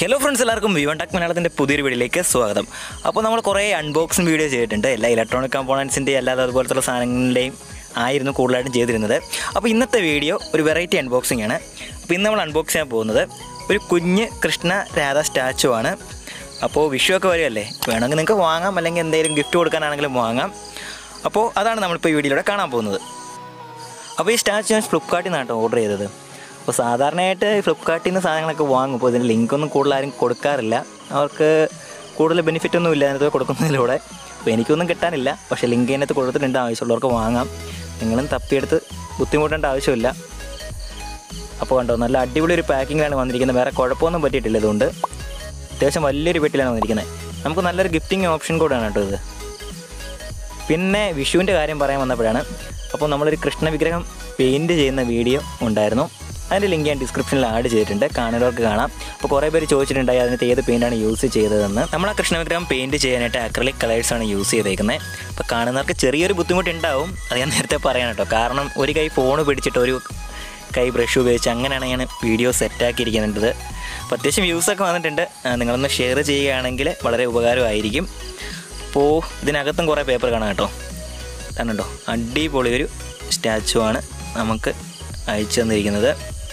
hello friends എല്ലാവർക്കും വിവൺ tech മലയാളത്തിൻ്റെ പുതിയൊരു വീഡിയോയിലേക്ക് സ്വാഗതം അപ്പോൾ നമ്മൾ കുറേ അൺബോക്സിങ് വീഡിയോ ചെയ്തിട്ടുണ്ട് എല്ലാ ഇലക്ട്രോണിക് കമ്പോണൻസിൻ്റെ അല്ലാതെ അതുപോലത്തുള്ള സാധനങ്ങളുടെയും ആയിരുന്നു കൂടുതലായിട്ടും ചെയ്തിരുന്നത് അപ്പോൾ ഇന്നത്തെ വീഡിയോ ഒരു വെറൈറ്റി അൺബോക്സിംഗ് ആണ് അപ്പോൾ ഇന്ന് നമ്മൾ അൺബോക്സ് ചെയ്യാൻ പോകുന്നത് ഒരു കുഞ്ഞ് കൃഷ്ണ രാധ സ്റ്റാച്ചു ആണ് അപ്പോൾ വിഷു ഒക്കെ വരുമല്ലേ വേണമെങ്കിൽ നിങ്ങൾക്ക് വാങ്ങാം അല്ലെങ്കിൽ എന്തെങ്കിലും ഗിഫ്റ്റ് കൊടുക്കാനാണെങ്കിലും വാങ്ങാം അപ്പോൾ അതാണ് നമ്മളിപ്പോൾ ഈ വീഡിയോയിലൂടെ കാണാൻ പോകുന്നത് അപ്പോൾ ഈ സ്റ്റാച്ചു ഞാൻ ഫ്ലിപ്കാർട്ടിൽ നിന്നാണ് ഓർഡർ ചെയ്തത് അപ്പോൾ സാധാരണയായിട്ട് ഫ്ലിപ്കാർട്ടിൽ നിന്ന് സാധനങ്ങളൊക്കെ വാങ്ങും അപ്പോൾ ഇതിന് ലിങ്കൊന്നും കൂടുതൽ ആരും കൊടുക്കാറില്ല അവർക്ക് കൂടുതൽ ബെനിഫിറ്റ് ഒന്നും ഇല്ല അതിനകത്ത് കൊടുക്കുന്നതിലൂടെ അപ്പോൾ എനിക്കൊന്നും കിട്ടാനില്ല പക്ഷേ ലിങ്ക് അതിനകത്ത് കൊടുത്തിട്ടുണ്ട് ആവശ്യമുള്ളവർക്ക് വാങ്ങാം നിങ്ങളും തപ്പിയെടുത്ത് ബുദ്ധിമുട്ടേണ്ട ആവശ്യമില്ല അപ്പോൾ കണ്ടോ നല്ല അടിപൊളി ഒരു പാക്കിങ്ങിലാണ് വന്നിരിക്കുന്നത് വേറെ കുഴപ്പമൊന്നും പറ്റിയിട്ടില്ല ഇതുകൊണ്ട് അത്യാവശ്യം വലിയൊരു പെട്ടിലാണ് വന്നിരിക്കുന്നത് നമുക്ക് നല്ലൊരു ഗിഫ്റ്റിംഗ് ഓപ്ഷൻ കൂടെയാണ് കേട്ടോ ഇത് പിന്നെ വിഷുവിൻ്റെ കാര്യം പറയാൻ വന്നപ്പോഴാണ് അപ്പോൾ നമ്മളൊരു കൃഷ്ണ വിഗ്രഹം പെയിൻറ്റ് ചെയ്യുന്ന വീഡിയോ ഉണ്ടായിരുന്നു അതിൻ്റെ ലിങ്ക് ഞാൻ ഡിസ്ക്രിപ്ഷനിൽ ആഡ് ചെയ്തിട്ടുണ്ട് കാണുന്നവർക്ക് കാണാം അപ്പോൾ കുറേ പേര് ചോദിച്ചിട്ടുണ്ടായി അതിനകത്ത് ഏത് പെയിൻ്റാണ് യൂസ് ചെയ്തതെന്ന് നമ്മൾ ആ കൃഷ്ണ വിഗ്രഹം പെയിൻറ്റ് ചെയ്യാനായിട്ട് അക്രലിക് കളേഴ്സാണ് യൂസ് ചെയ്തേക്കുന്നത് അപ്പോൾ കാണുന്നവർക്ക് ചെറിയൊരു ബുദ്ധിമുട്ടുണ്ടാവും അത് ഞാൻ നേരത്തെ പറയാൻ കേട്ടോ കാരണം ഒരു കൈ ഫോൺ പിടിച്ചിട്ട് ഒരു കൈ ബ്രഷ് ഉപയോഗിച്ച് അങ്ങനെയാണ് ഞാൻ വീഡിയോ സെറ്റാക്കിയിരിക്കുന്നത് അപ്പോൾ അത്യാവശ്യം വ്യൂസൊക്കെ വന്നിട്ടുണ്ട് ആ, നിങ്ങളൊന്ന് ഷെയർ ചെയ്യുകയാണെങ്കിൽ വളരെ ഉപകാരമായിരിക്കും അപ്പോൾ ഇതിനകത്തും കുറേ പേപ്പർ കാണാം കേട്ടോ കണ്ടോ അടിപൊളി ഒരു സ്റ്റാച്ചു ആണ് നമുക്ക് അയച്ചു തന്നിരിക്കുന്നത്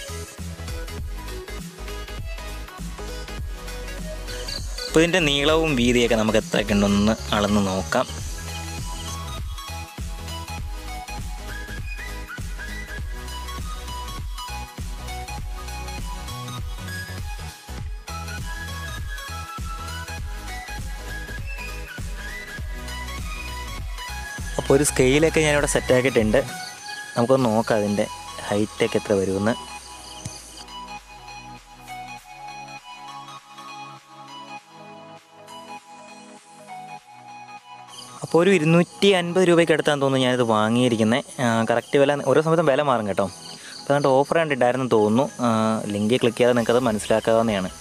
അപ്പോൾ ഇതിൻ്റെ നീളവും വീതിയൊക്കെ നമുക്ക് എത്രയൊക്കെ ഉണ്ടെന്ന് അളന്ന് നോക്കാം അപ്പോൾ ഒരു സ്കെയിലൊക്കെ ഞാനിവിടെ സെറ്റാക്കിയിട്ടുണ്ട് നമുക്കൊന്ന് നോക്കാം അതിൻ്റെ ഹൈറ്റൊക്കെ എത്ര വരുമെന്ന് അപ്പോൾ ഒരു ഇരുന്നൂറ്റി അൻപത് രൂപയ്ക്ക് അടുത്താന്ന് തോന്നുന്നു ഞാനിത് വാങ്ങിയിരിക്കുന്നത് കറക്റ്റ് വില ഓരോ സമയത്തും വില മാറും കേട്ടോ അപ്പോൾ അതുകൊണ്ട് ഓഫർ കണ്ടിട്ടായിരുന്നു തോന്നുന്നു ലിങ്ക് ക്ലിക്ക് ചെയ്താൽ നിങ്ങൾക്കത് മനസ്സിലാക്കാവുന്നതാണ്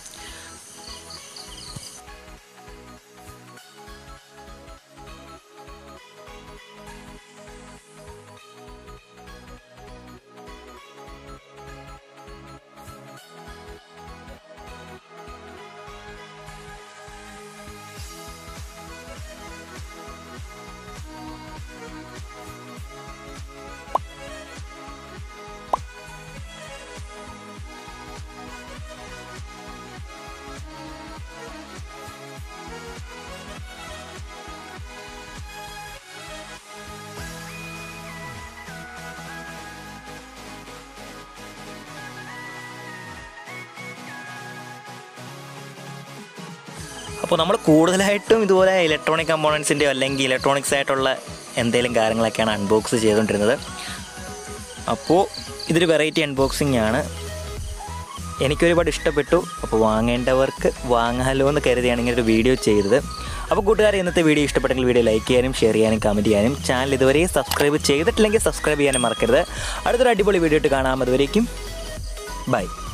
അപ്പോൾ നമ്മൾ കൂടുതലായിട്ടും ഇതുപോലെ ഇലക്ട്രോണിക് കമ്പോണൻസിൻ്റെയോ അല്ലെങ്കിൽ ഇലക്ട്രോണിക്സ് ആയിട്ടുള്ള എന്തെങ്കിലും കാര്യങ്ങളൊക്കെയാണ് അൺബോക്സ് ചെയ്തുകൊണ്ടിരുന്നത് അപ്പോൾ ഇതൊരു വെറൈറ്റി അൺബോക്സിംഗ് ആണ് എനിക്കൊരുപാട് ഇഷ്ടപ്പെട്ടു അപ്പോൾ വാങ്ങേണ്ടവർക്ക് വാങ്ങാലോ എന്ന് കരുതിയാണ് ഇങ്ങനെ ഒരു വീഡിയോ ചെയ്തത് അപ്പോൾ കൂട്ടുകാരെ ഇന്നത്തെ വീഡിയോ ഇഷ്ടപ്പെട്ടെങ്കിൽ വീഡിയോ ലൈക്ക് ചെയ്യാനും ഷെയർ ചെയ്യാനും കമൻറ്റ് ചെയ്യാനും ചാനൽ ഇതുവരെ സബ്സ്ക്രൈബ് ചെയ്തിട്ടില്ലെങ്കിൽ സബ്സ്ക്രൈബ് ചെയ്യാനും മറക്കരുത് അടുത്തൊരു അടിപൊളി വീഡിയോ ഇട്ട് കാണാം അതുവരേക്കും ബൈ